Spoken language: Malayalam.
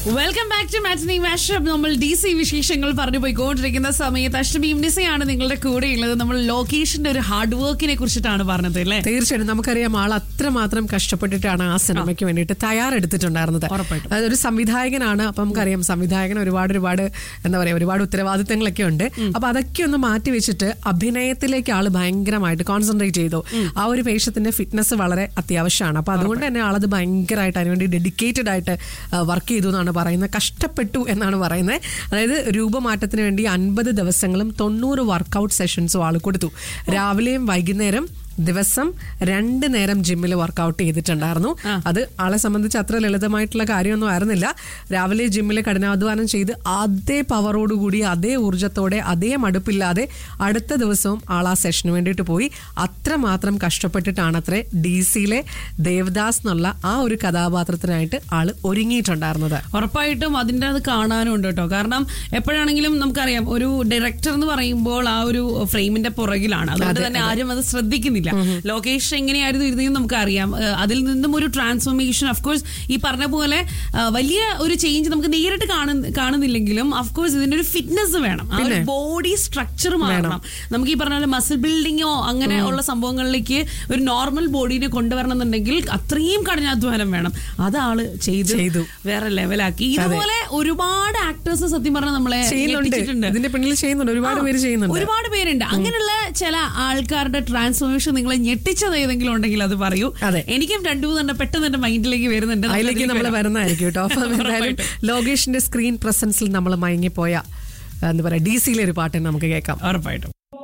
Welcome back to matinee mashup നമ്മൾ ഡി സി വിശേഷങ്ങൾ പറഞ്ഞു പോയിക്കൊണ്ടിരിക്കുന്ന സമയത്ത് അഷ്ടമി ഇംനിസയാണ് നിങ്ങളുടെ കൂടെയുള്ളത് നമ്മൾ ലൊക്കേഷന്റെ ഒരു ഹാർഡ് വർക്കിനെ കുറിച്ചിട്ടാണ് പറഞ്ഞത് അല്ലേ തീർച്ചയായിട്ടും നമുക്കറിയാം ആൾ അത്രമാത്രം കഷ്ടപ്പെട്ടിട്ടാണ് ആ സിനിമയ്ക്ക് വേണ്ടിയിട്ട് തയ്യാറെടുത്തിട്ടുണ്ടായിരുന്നത് ഉറപ്പായിട്ടും. അതൊരു സംവിധായകനാണ് അപ്പൊ നമുക്കറിയാം സംവിധായകൻ ഒരുപാട് ഒരുപാട് എന്താ പറയാ ഒരുപാട് ഉത്തരവാദിത്തങ്ങളൊക്കെ ഉണ്ട് അപ്പൊ അതൊക്കെ ഒന്ന് മാറ്റി വെച്ചിട്ട് അഭിനയത്തിലേക്ക് ആള് ഭയങ്കരമായിട്ട് കോൺസെൻട്രേറ്റ് ചെയ്തു ആ ഒരു വേഷത്തിന്റെ ഫിറ്റ്നസ് വളരെ അത്യാവശ്യമാണ് അപ്പൊ അതുകൊണ്ട് തന്നെ ആളത് ഭയങ്കരമായിട്ട് അതിനുവേണ്ടി ഡെഡിക്കേറ്റഡ് ആയിട്ട് വർക്ക് ചെയ്തു എന്നാണ് പറയുന്നത് കഷ്ടപ്പെട്ടു എന്നാണ് പറയുന്നത് അതായത് രൂപമാറ്റത്തിന് വേണ്ടി അൻപത് ദിവസങ്ങളും തൊണ്ണൂറ് വർക്കൗട്ട് സെഷൻസും ആൾ കൊടുത്തു രാവിലെയും വൈകുന്നേരം ദിവസം രണ്ട് നേരം ജിമ്മിൽ വർക്കൗട്ട് ചെയ്തിട്ടുണ്ടായിരുന്നു അത് ആളെ സംബന്ധിച്ച് അത്ര ലളിതമായിട്ടുള്ള കാര്യമൊന്നും ആയിരുന്നില്ല രാവിലെ ജിമ്മിൽ കഠിനാധ്വാനം ചെയ്ത് അതേ പവറോടുകൂടി അതേ ഊർജത്തോടെ അതേ മടുപ്പില്ലാതെ അടുത്ത ദിവസവും ആൾ ആ സെഷന് വേണ്ടിയിട്ട് പോയി അത്രമാത്രം കഷ്ടപ്പെട്ടിട്ടാണ് അത്രേ ഡി സിയിലെ ദേവദാസ് എന്നുള്ള ആ ഒരു കഥാപാത്രത്തിനായിട്ട് ആള് ഒരുങ്ങിയിട്ടുണ്ടായിരുന്നത് ഉറപ്പായിട്ടും അതിൻ്റെ അത് കാണാനും ഉണ്ട് കേട്ടോ കാരണം എപ്പോഴാണെങ്കിലും നമുക്കറിയാം ഒരു ഡയറക്ടർ എന്ന് പറയുമ്പോൾ ആ ഒരു ഫ്രെയിമിന്റെ പുറകിലാണ് അതുകൊണ്ട് തന്നെ ആരും അത് ശ്രദ്ധിക്കുന്നില്ല ലോകേഷ് എങ്ങനെയായിരുന്നു ഇരുന്നെന്ന് നമുക്കറിയാം ഏഹ് അതിൽ നിന്നും ഒരു ട്രാൻസ്ഫോർമേഷൻ അഫ്കോഴ്സ് ഈ പറഞ്ഞ പോലെ ആ, വലിയ ഒരു ചേഞ്ച് നമുക്ക് നേരിട്ട് കാണുന്ന- കാണുന്നില്ലെങ്കിലും അഫ്കോഴ്സ് ഇതിന്റെ ഒരു ഫിറ്റ്നസ് വേണം ആ ഒരു ബോഡി സ്ട്രക്ചർ മാറണം നമുക്ക് ഈ പറഞ്ഞ പോലെ മസിൽ ബിൽഡിങ്ങോ അങ്ങനെ ഉള്ള സംഭവങ്ങളിലേക്ക് ഒരു നോർമൽ ബോഡീനെ കൊണ്ടുവരണം എന്നുണ്ടെങ്കിൽ അത്രയും കഠിനാധ്വാനം വേണം അതാള് ചെയ്ത് ചെയ്തു. വേറെ ലെവലാക്കി ഇതുപോലെ ഒരുപാട് ആക്ടേഴ്സ് സത്യം പറഞ്ഞാൽ നമ്മളെ ചെയ്യുന്നുണ്ട് ഞെട്ടിച്ചിട്ടുണ്ട്. ഇതിന്റെ പിന്നിൽ ചെയ്യുന്നുണ്ട് ഒരുപാട് പേര് ചെയ്യുന്നുണ്ട് ഒരുപാട് പേരുണ്ട് അങ്ങനെയുള്ള ചില ആൾക്കാരുടെ ട്രാൻസ്ഫോർമേഷൻ നിങ്ങളെ ഞെട്ടിച്ചത് ഏതെങ്കിലും ഉണ്ടെങ്കിൽ അത് പറയൂ അതെ. എനിക്കും രണ്ടു മൂന്നെണ്ണം പെട്ടെന്ന് എന്റെ മൈൻഡിലേക്ക് വരുന്നുണ്ട് അതിലേക്ക് നമുക്കതിലേക്ക് നമ്മൾ വരാം. വരുന്നതായിരിക്കും കേട്ടോ അപ്പം എന്തായാലും ലോകേഷിന്റെ സ്ക്രീൻ പ്രസൻസിൽ നമ്മൾ മയങ്ങിപ്പോയ എന്താ പറയാ ഡി സിയിലെ ഒരു പാട്ട് നമുക്ക് കേൾക്കാം ഉറപ്പായിട്ടും